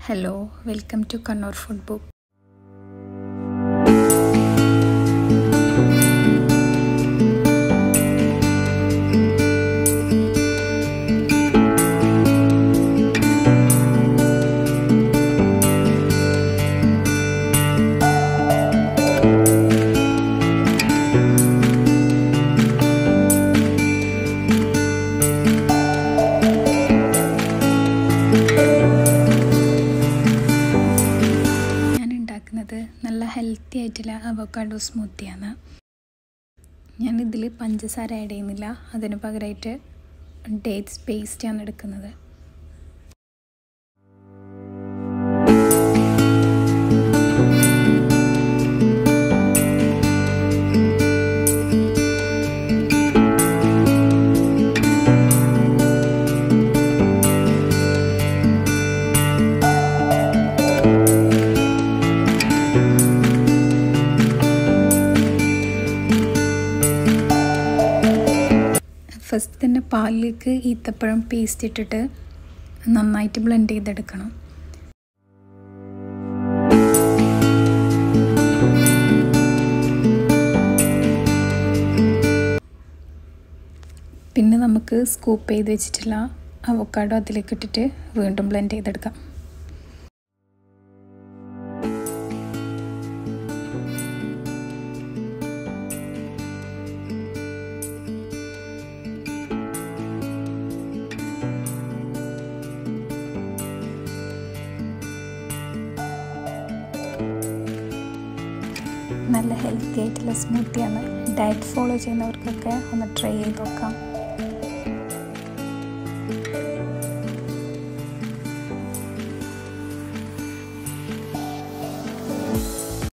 hello welcome to Kannur food book ഞാൻ ഉണ്ടാക്കുന്നത് നല്ല ഹെൽത്തി ആയിട്ടുള്ള അവക്കാഡോ സ്മൂത്തിയാണ് ഞാൻ ഇതിൽ പഞ്ചസാര ആഡ് ചെയ്യുന്നില്ല അതിന് പകരമായിട്ട് ഡേറ്റ്സ് പേസ്റ്റാണ് എടുക്കുന്നത് ഫസ്റ്റ് തന്നെ പാലിലേക്ക് ഈത്തപ്പഴം പേസ്റ്റ് ഇട്ടിട്ട് നന്നായിട്ട് ബ്ലെൻഡ് ചെയ്തെടുക്കണം പിന്നെ നമുക്ക് സ്കൂപ്പ് ചെയ്ത് വെച്ചിട്ടുള്ള അവക്കാഡോ അതിലേക്ക് ഇട്ടിട്ട് വീണ്ടും ബ്ലെൻഡ് ചെയ്തെടുക്കാം നല്ല ഹെൽത്തി ആയിട്ടുള്ള സ്മൂത്തിയാണ് ഡയറ്റ് ഫോളോ ചെയ്യുന്നവർക്കൊക്കെ ഒന്ന് ട്രൈ ചെയ്ത് നോക്കാം